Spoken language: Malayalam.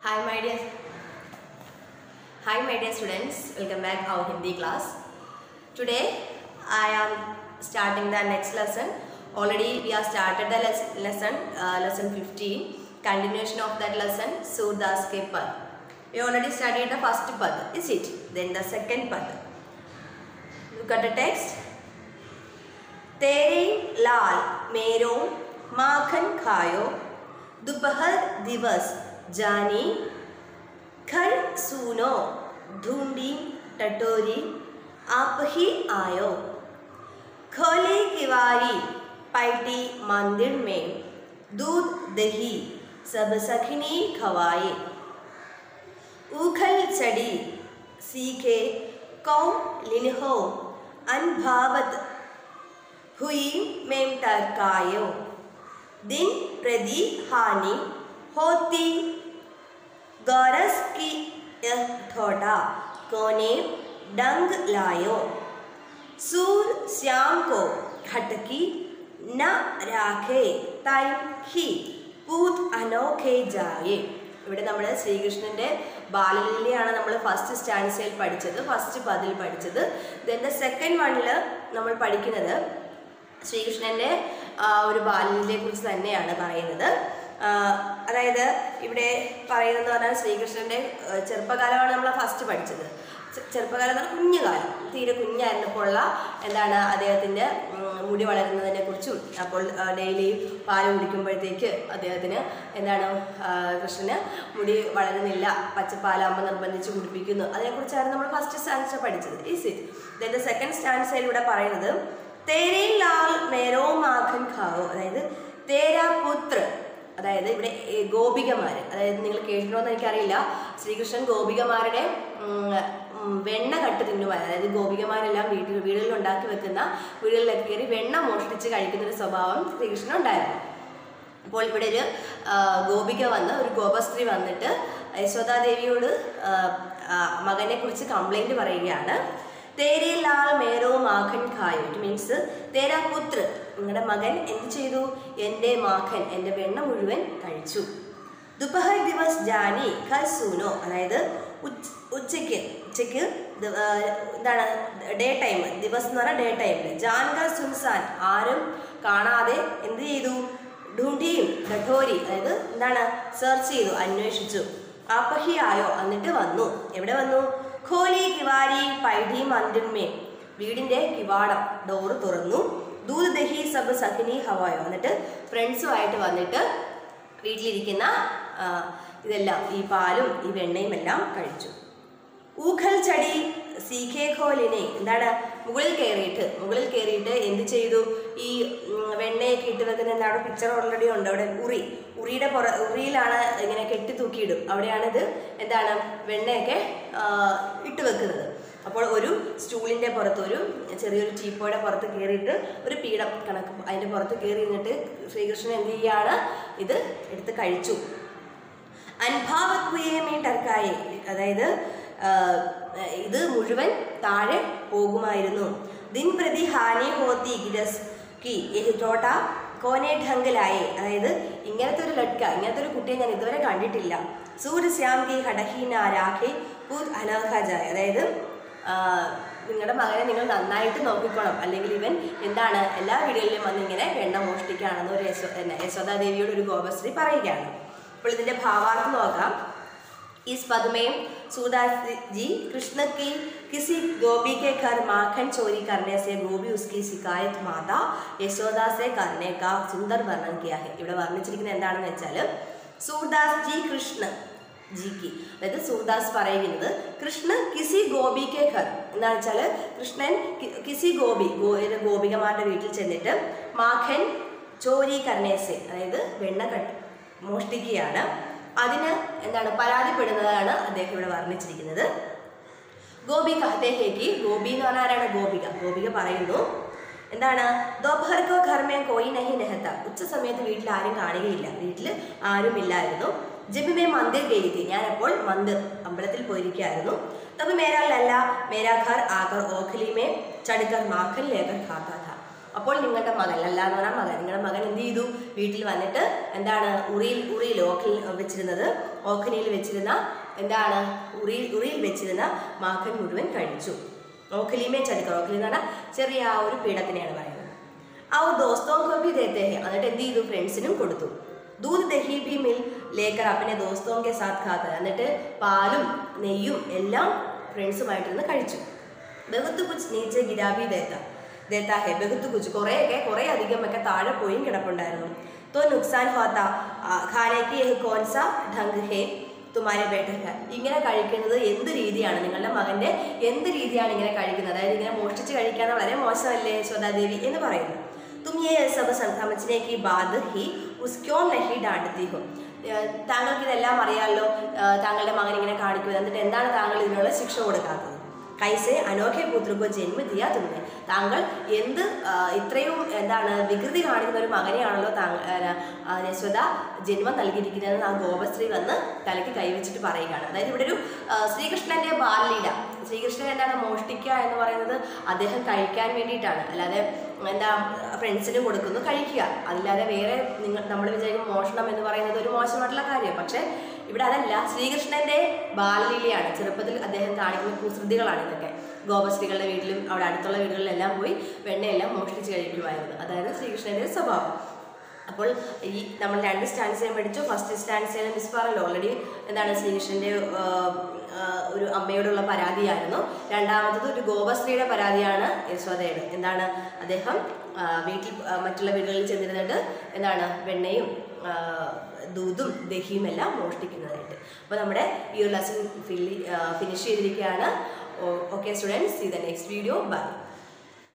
Hi my dear Hi my dear students, welcome back our Hindi class. Today I am starting the next lesson. Already we have started the les- lesson, uh, lesson 15. Continuation of that lesson, Surdas ke pad. We already studied the first pad, is it? Then the second pad. Look at the text. तेरे लाल मेरो माखन खायो दोपहर दिवस जानी घर सुनो ढूंढी टटोरी आप ही आयो खोले किवारी पैटी मंदिर में दूध दही सब सखनी खवाए ऊखल चढ़ी सीखे कौ लिन्हो अनभावत हुई में टरकायो दिन प्रति हानि होती गौरस की यह थोड़ा कोने डंग लायो सूर श्याम को खटकी न राखे टाइम ही പൂത് അനോഖേ ജായേ ഇവിടെ നമ്മൾ ശ്രീകൃഷ്ണന്റെ ബാലലീലയാണ് നമ്മൾ ഫസ്റ്റ് സ്റ്റാൻസയിൽ പഠിച്ചത് ഫസ്റ്റ് പതിൽ പഠിച്ചത് ദെൻ ദ സെക്കൻഡ് വണ്ണിൽ നമ്മൾ പഠിക്കുന്നത് ശ്രീകൃഷ്ണന്റെ ആ, ഒരു ബാല്യത്തെ കുറിച്ച് തന്നെയാണ് പറയുന്നത് ആ, അതായത് ഇവിടെ പറയുന്നതെന്ന് പറഞ്ഞാൽ ശ്രീകൃഷ്ണന്റെ ആ, ചെറുപ്പകാലമാണ് നമ്മൾ ഫസ്റ്റ് പഠിച്ചത് ചെ- ചെറുപ്പകാലം എന്ന് പറഞ്ഞാൽ കുഞ്ഞുകാലം തീരെ കുഞ്ഞായിരുന്നപ്പോഴുള്ള എന്താണ് അദ്ദേഹത്തിൻ്റെ മുടി വളരുന്നതിനെ കുറിച്ചും അപ്പോൾ ഡെയിലി പാല് കുടിക്കുമ്പോഴത്തേക്ക് അദ്ദേഹത്തിന് എന്താണ് ആ, കൃഷ്ണന് മുടി വളരുന്നില്ല പച്ചപ്പാലാകുമ്പോൾ നിർബന്ധിച്ച് കുടിപ്പിക്കുന്നു അതിനെക്കുറിച്ചാണ് നമ്മൾ ഫസ്റ്റ് സ്റ്റാൻസ് പഠിച്ചത് is it then the second സ്റ്റാൻസയിലൂടെ പറയുന്നത് തേരേ ലാൽ മേരോ മാഖൻ ഖാവോ അതായത് തേരാ പുത്ര അതായത് ഇവിടെ ഏ, ഗോപികമാര് അതായത് നിങ്ങൾ കേട്ടിട്ടുണ്ടോ എന്ന് എനിക്കറിയില്ല ശ്രീകൃഷ്ണൻ ഗോപികമാരുടെ ഉം, ഉം, വെണ്ണ കട്ട് തിന്നുവാൻ അതായത് ഗോപികമാരെല്ലാം വീട്ടിൽ വീടുകളിൽ ഉണ്ടാക്കി വെക്കുന്ന വീടുകളിലൊക്കെ കയറി വെണ്ണ മോഷ്ടിച്ച് കഴിക്കുന്ന ഒരു സ്വഭാവം ശ്രീകൃഷ്ണൻ ഉണ്ടായിരുന്നു അപ്പോൾ ഇവിടെ ഒരു ആ, ഗോപിക വന്ന് ഒരു ഗോപസ്ത്രീ വന്നിട്ട് യശോദാദേവിയോട് ആ, ആ, മകനെ കുറിച്ച് കംപ്ലൈന്റ് പറയുകയാണ് തേരേ ലാൽ മേരോ മാഖൻ ഖായോ ഇറ്റ് മീൻസ് തേരാ പുത്ര നിങ്ങളുടെ മകൻ എന്ത് ചെയ്തു എൻ്റെ മാഖൻ എൻ്റെ വെണ്ണ മുഴുവൻ കഴിച്ചു ദുപഹർ ദിവസ് ജാനി ഖർ സൂനോ അതായത് ഉച്ച ഉച്ചയ്ക്ക് ഉച്ചയ്ക്ക് ദ- ആ, എന്താണ് ഡേ ടൈം ദിവസ് എന്ന് പറഞ്ഞാൽ ഡേ ടൈമിൽ ജാൻകർ സുൻസാൻ ആരും കാണാതെ എന്ത് ചെയ്തു ഡുണ്ടിയും ഡഠോരി അതായത് എന്താണ് സെർച്ച് ചെയ്തു അന്വേഷിച്ചു ആപ്പഹി ആയോ എന്നിട്ട് വന്നു എവിടെ വന്നു ഖോലി കിവാരി പൈഡി മന്ദിർമേ വീടിന്റെ കിവാടം ഡോറ് തുറന്നു ദൂത് ദഹി സബ് സഖിനി ഹവായോ എന്നിട്ട് ഫ്രണ്ട്സുമായിട്ട് വന്നിട്ട് വീട്ടിലിരിക്കുന്ന ആ, ഇതെല്ലാം ഈ പാലും ഈ വെണ്ണയും എല്ലാം കഴിച്ചു ഊഖൽ ചടി സീഖേ ഖോലിനെ എന്താണ് മുകളിൽ കയറിയിട്ട് മുകളിൽ കയറിയിട്ട് എന്ത് ചെയ്തു ഈ ഉം, വെണ്ണയൊക്കെ ഇട്ട് വെക്കുന്ന എന്താണ് പിക്ചർ ഓൾറെഡി ഉണ്ട് അവിടെ ഉറി ഉറിയുടെ പുറ ഉറിയിലാണ് ഇങ്ങനെ കെട്ടി തൂക്കിയിടും അവിടെയാണിത് എന്താണ് വെണ്ണയൊക്കെ ആ, ഇട്ട് വെക്കുന്നത് അപ്പോൾ ഒരു സ്റ്റൂളിൻ്റെ പുറത്ത് ഒരു ചെറിയൊരു ടീപ്പോയുടെ പുറത്ത് കയറിയിട്ട് ഒരു പീഠം കണക്ക് അതിൻ്റെ പുറത്ത് കയറി നിന്നിട്ട് ശ്രീകൃഷ്ണൻ എന്ത് ചെയ്യാണ് ഇത് എടുത്ത് കഴിച്ചു അൻഭാവത്വയമേ ടർക്കായെ അതായത് ആ, ഇത് മുഴുവൻ താഴെ പോകുമായിരുന്നു ദിൻ പ്രതി ഹാനി ഹോത്തി ഗിരസ് കി യഹ് ചോട്ട കോനെ ഢങ്കിലായെ അതായത് ഇങ്ങനത്തെ ഒരു ലഡ്ക ഇങ്ങനത്തെ ഒരു കുട്ടിയെ ഞാൻ ഇതുവരെ കണ്ടിട്ടില്ല സൂര്യ ശ്യാം കി ഹടഹീന രാഖെ പൂത് അനാഖാജായ അതായത് ആ, നിങ്ങളുടെ മകനെ നിങ്ങൾ നന്നായിട്ട് നോക്കിക്കോണം അല്ലെങ്കിൽ ഇവൻ എന്താണ് എല്ലാ വീടുകളിലും വന്ന് ഇങ്ങനെ വെണ്ണ മോഷ്ടിക്കുകയാണെന്ന് ഒരു യശോ എന്ന യശോദാദേവിയോട് ഒരു ഗോപശ്രീ പറയുകയാണ് അപ്പോൾ ഇതിന്റെ ഭാവാർത്ഥം നോക്കാം इस पद में सूरदास जी कृष्ण की किसी गोपी के घर माखन चोरी करने से गोपी उसकी शिकायत माता യശോദ से करने का सुंदर वर्णन किया है ഇവിടെ വർണ്ണിച്ചിരിക്കുന്നത് എന്താണെന്ന് വെച്ചാൽ സൂർദാസ് ജി കൃഷ്ണ ജിക്ക് അതായത് സൂർദാസ് പറയുന്നത് കൃഷ്ണ കിസി ഗോപിക്കെ ഘർ എന്താ വെച്ചാൽ കൃഷ്ണൻ കി- കിസി ഗോപി ഗോ ഒരു ഗോപികമാരുടെ വീട്ടിൽ ചെന്നിട്ട് മാഖൻ ചോരി കർണേസെ അതായത് വെണ്ണ കട്ട് മോഷ്ടിക്കുകയാണ് അതിന് എന്താണ് പരാതിപ്പെടുന്നതാണ് അദ്ദേഹം ഇവിടെ വർണ്ണിച്ചിരിക്കുന്നത് ഗോപി കഹത്തേക്ക് ഗോപി എന്ന് പറഞ്ഞാൽ ആരാണ് ഗോപിക ഗോപിക പറയുന്നു എന്താണ് ദോപഹർക്കോ ഘർമേ കോയി നഹി നെഹത്ത ഉച്ച സമയത്ത് വീട്ടിൽ ആരും കാണുകയില്ല വീട്ടിൽ ആരും ഇല്ലായിരുന്നു ജബിമേ മന്ദിർ ഗെയ്തി ഞാനപ്പോൾ മന്ദിർ അമ്പലത്തിൽ പോയിരിക്കുകയായിരുന്നു തബ് മേരാ ലല്ല മേരാ ഘർ ആകർ ഓഖലി മേ ചടുക്കർ മാഖൻ ലേക്കർ ഖാത്ത ഥ അപ്പോൾ നിങ്ങളുടെ മകൻ അല്ല എന്ന് പറഞ്ഞാൽ മകൻ നിങ്ങളുടെ മകൻ എന്ത് ചെയ്തു വീട്ടിൽ വന്നിട്ട് എന്താണ് ഉറിയിൽ ഉറിയിൽ ഓക്കിൽ വെച്ചിരുന്നത് ഓഖനിയിൽ വെച്ചിരുന്ന എന്താണ് ഉറിയിൽ ഉറിയിൽ വെച്ചിരുന്ന മാഖൻ മുഴുവൻ കഴിച്ചു ഓഖലിമേ ചതിക്കർ ഓഖലി എന്ന് പറഞ്ഞാൽ ചെറിയ ആ ഒരു പീഠത്തിനെയാണ് പറയുന്നത് ആ ഒരു ദോസ്തവും കോപ്പി ദേത്തെ ഹെ എന്നിട്ട് എന്ത് ചെയ്തു ഫ്രണ്ട്സിനും കൊടുത്തു ദൂത് ദഹി ഭി മിൽ ലേക്കർ അപ്പനെ ദോസ്തവും കെ സാത്ത് ഖാത്ത എന്നിട്ട് പാലും നെയ്യും എല്ലാം ഫ്രണ്ട്സുമായിട്ടിരുന്ന് കഴിച്ചു ബഹുത്ത് കുച്ച് നീച്ചെ ഗിരാബി ദേത്ത ദേത്ത ഹെ ബഹുത്ത് കുച്ച് കുറേയൊക്കെ കുറേ അധികം ഒക്കെ താഴെ പോയും കിടപ്പുണ്ടായിരുന്നു തോ നുക്സാൻ ഹോത്ത ഖാനയ്ക്ക് യഹ് കോൻസ ഢങ്ക് ഹേ തുമാരെ ബേട്ടക്ക ഇങ്ങനെ കഴിക്കുന്നത് എന്ത് രീതിയാണ് നിങ്ങളുടെ മകന്റെ എന്ത് രീതിയാണ് ഇങ്ങനെ കഴിക്കുന്നത് അതായത് ഇങ്ങനെ മോഷ്ടിച്ച് കഴിക്കാൻ വളരെ മോശമല്ലേ യശോദാദേവി എന്ന് പറയുന്നു തും യേ സബ് സമझने की बाद ही उसक्यों नहीं डांटती हो ഏഹ് താങ്കൾക്ക് ഇതെല്ലാം അറിയാമല്ലോ ഏഹ് താങ്കളുടെ മകൻ ഇങ്ങനെ കാണിക്കുന്നത് എന്നിട്ട് എന്താണ് താങ്കൾ ഇതിനുള്ള ശിക്ഷ കൊടുക്കാത്തത് കൈസെ അനോഖെ പുത്രക്കോ ജന്മ ദിയാ തുന്നെ താങ്കൾ എന്ത് ആ, ഇത്രയും എന്താണ് വികൃതി കാണിക്കുന്ന ഒരു മകനെയാണല്ലോ താങ്കൾ ആ, യശോദ ജന്മം നൽകിയിരിക്കുന്നത് ആ ഗോപശ്രീ വന്ന് തലയ്ക്ക് കൈവച്ചിട്ട് പറയുകയാണ് അതായത് ഇവിടെ ഒരു ആ, ശ്രീകൃഷ്ണന്റെ ബാലലീല ശ്രീകൃഷ്ണൻ എന്താണ് മോഷ്ടിക്കുക എന്ന് പറയുന്നത് അദ്ദേഹം കഴിക്കാൻ വേണ്ടിയിട്ടാണ് അല്ലാതെ എന്താ ഫ്രണ്ട്സിന് കൊടുക്കുന്നു കഴിക്കുക അല്ലാതെ വേറെ നിങ്ങൾ നമ്മൾ വിചാരിക്കും മോഷണം എന്ന് പറയുന്നത് ഒരു മോശമായിട്ടുള്ള കാര്യം പക്ഷേ ഇവിടെ അതല്ല ശ്രീകൃഷ്ണന്റെ ബാലലീലയാണ് ചെറുപ്പത്തിൽ അദ്ദേഹം കാണിക്കുന്ന കുസൃതികളാണ് ഇതൊക്കെ ഗോപശ്രീകളുടെ വീട്ടിലും അവിടെ അടുത്തുള്ള വീടുകളിലെല്ലാം പോയി വെണ്ണയെല്ലാം മോഷ്ടിച്ച് കഴിക്കുമായിരുന്നു അതായത് ശ്രീകൃഷ്ണന്റെ ഒരു സ്വഭാവം അപ്പോൾ ഈ നമ്മൾ രണ്ട് സ്റ്റാൻഡ്സയും പഠിച്ചു ഫസ്റ്റ് സ്റ്റാൻഡ്സയിൽ മിസ് പറഞ്ഞല്ലോ ഓൾറെഡി എന്താണ് ശ്രീകൃഷ്ണന്റെ ആ, ആ, ഒരു അമ്മയോടുള്ള പരാതിയായിരുന്നു രണ്ടാമത്തത് ഒരു ഗോപശ്രീയുടെ പരാതിയാണ് യശോദയുടെ എന്താണ് അദ്ദേഹം ആ, വീട്ടിൽ ആ, മറ്റുള്ള വീടുകളിൽ ചെന്നിരുന്നിട്ട് എന്താണ് വെണ്ണയും ആ, ദൂതും ദഹിയും എല്ലാം മോഷ്ടിക്കുന്നതായിട്ട് അപ്പോൾ നമ്മുടെ ഈ ഒരു ലെസൺ ഫിനിഷ് ചെയ്തിരിക്കുകയാണ് okay students see the next video by